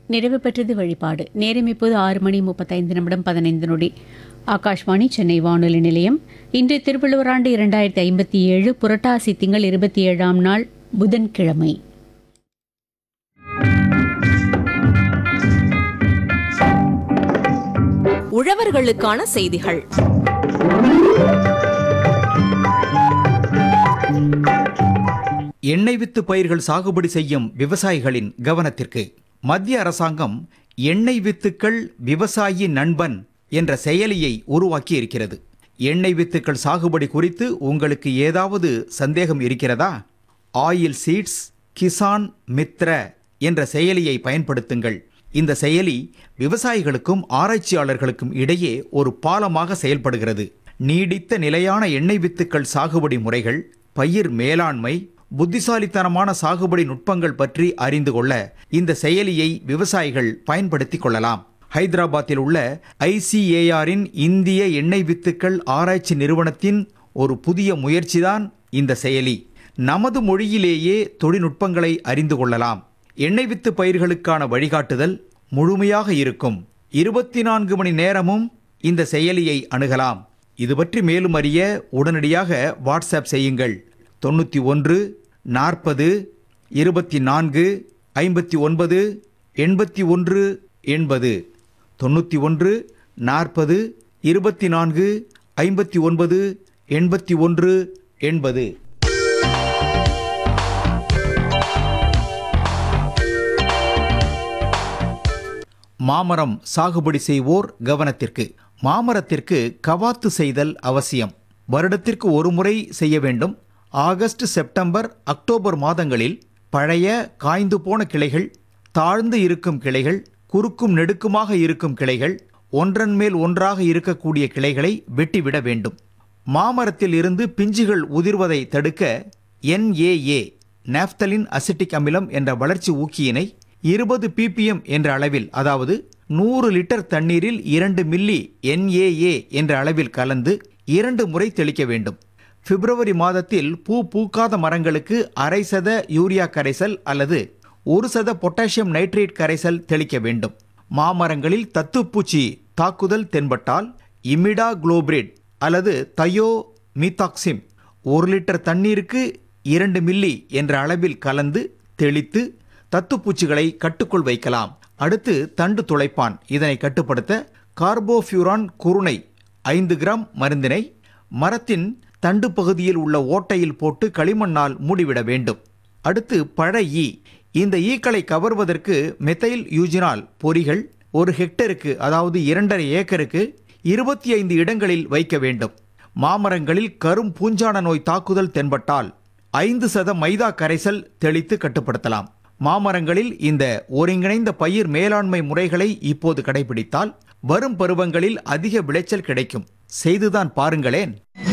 நிறைவு பெற்றது வழிபாடு நேரம் இப்போது ஆறு மணி முப்பத்தைந்து நிமிடம் பதினைந்து நொடி ஆகாஷ்வாணி சென்னை வானொலி நிலையம் இன்று திருவள்ளுவர் ஆண்டு இரண்டாயிரத்தி ஐம்பத்தி ஏழு புரட்டாசி திங்கள் இருபத்தி ஏழாம் நாள் புதன்கிழமை உழவர்களுக்கான செய்திகள் எண்ணெய் வித்து பயிர்கள் சாகுபடி செய்யும் விவசாயிகளின் கவனத்திற்கு மத்திய அரசாங்கம் எண்ணெய் வித்துக்கள் விவசாயி நண்பன் என்ற செயலியை உருவாக்கி இருக்கிறது எண்ணெய் வித்துக்கள் சாகுபடி குறித்து உங்களுக்கு ஏதாவது சந்தேகம் இருக்கிறதா ஆயில் சீட்ஸ் கிசான் மித்ர என்ற செயலியை பயன்படுத்துங்கள் இந்த செயலி விவசாயிகளுக்கும் ஆராய்ச்சியாளர்களுக்கும் இடையே ஒரு பாலமாக செயல்படுகிறது நீடித்த நிலையான எண்ணெய் வித்துக்கள் சாகுபடி முறைகள் பயிர் மேலாண்மை புத்திசாலித்தனமான சாகுபடி நுட்பங்கள் பற்றி அறிந்து கொள்ள இந்த செயலியை விவசாயிகள் பயன்படுத்திக் கொள்ளலாம் ஹைதராபாத்தில் உள்ள ஐசிஏஆரின் இந்திய எண்ணெய் வித்துக்கள் ஆராய்ச்சி நிறுவனத்தின் ஒரு புதிய முயற்சிதான் இந்த செயலி நமது மொழியிலேயே தொழில்நுட்பங்களை அறிந்து கொள்ளலாம் எண்ணெய் வித்து பயிர்களுக்கான வழிகாட்டுதல் முழுமையாக இருக்கும் இருபத்தி நான்கு மணி நேரமும் இந்த செயலியை அணுகலாம் இது பற்றி மேலும் அறிய உடனடியாக வாட்ஸ்அப் செய்யுங்கள் தொண்ணூற்றி ஒன்று நாற்பது இருபத்தி நான்கு ஐம்பத்தி ஒன்பது எண்பத்தி ஒன்று எண்பது தொண்ணூற்றி ஒன்று நாற்பது இருபத்தி நான்கு ஐம்பத்தி ஒன்பது எண்பத்தி ஒன்று எண்பது மாமரம் சாகுபடி செய்வோர் கவனத்திற்கு மாமரத்திற்கு கவாத்து செய்தல் அவசியம் வருடத்திற்கு ஒரு முறை செய்ய வேண்டும் ஆகஸ்ட் செப்டம்பர் அக்டோபர் மாதங்களில் பழைய காய்ந்து போன கிளைகள் தாழ்ந்து இருக்கும் கிளைகள் குறுக்கும் நெடுக்குமாக இருக்கும் கிளைகள் ஒன்றன் மேல் ஒன்றாக இருக்கக்கூடிய கிளைகளை வெட்டிவிட வேண்டும் மாமரத்தில் இருந்து பிஞ்சுகள் உதிர்வதை தடுக்க NAA நாப்தலின் அசிட்டிக் அமிலம் என்ற வளர்ச்சி ஊக்கியினை இருபது ppm என்ற அளவில் அதாவது நூறு லிட்டர் தண்ணீரில் இரண்டு மில்லி NAA என்ற அளவில் கலந்து இரண்டு முறை தெளிக்க வேண்டும் பிப்ரவரி மாதத்தில் பூ பூக்காத மரங்களுக்கு அரை சத யூரியா கரைசல் அல்லது ஒரு சத பொட்டாசியம் நைட்ரேட் கரைசல் தெளிக்க வேண்டும் மாமரங்களில் தத்துப்பூச்சி தாக்குதல் தென்பட்டால் இமிடா குளோபிரிட் அல்லது தயோ மீத்தாக்சிம் ஒரு லிட்டர் தண்ணீருக்கு இரண்டு மில்லி என்ற அளவில் கலந்து தெளித்து தத்துப்பூச்சிகளை கட்டுக்குள் வைக்கலாம் அடுத்து தண்டு துளைப்பான் இதனை கட்டுப்படுத்த கார்போஃபியூரான் குருணை ஐந்து கிராம் மருந்தினை மரத்தின் தண்டு பகுதியில் உள்ள ஓட்டையில் போட்டு களிமண்ணால் மூடிவிட வேண்டும் அடுத்து பழ ஈ இந்த ஈக்களை கவர்வதற்கு மெத்தைல் யூஜினால் பொறிகள் ஒரு ஹெக்டருக்கு அதாவது இரண்டரை ஏக்கருக்கு இருபத்தி ஐந்து இடங்களில் வைக்க வேண்டும் மாமரங்களில் கரும் பூஞ்சான நோய் தாக்குதல் தென்பட்டால் ஐந்து சத மைதா கரைசல் தெளித்து கட்டுப்படுத்தலாம் மாமரங்களில் இந்த ஒருங்கிணைந்த பயிர் மேலாண்மை முறைகளை இப்போது கடைபிடித்தால் வரும் பருவங்களில் அதிக விளைச்சல் கிடைக்கும் செய்துதான் பாருங்களேன்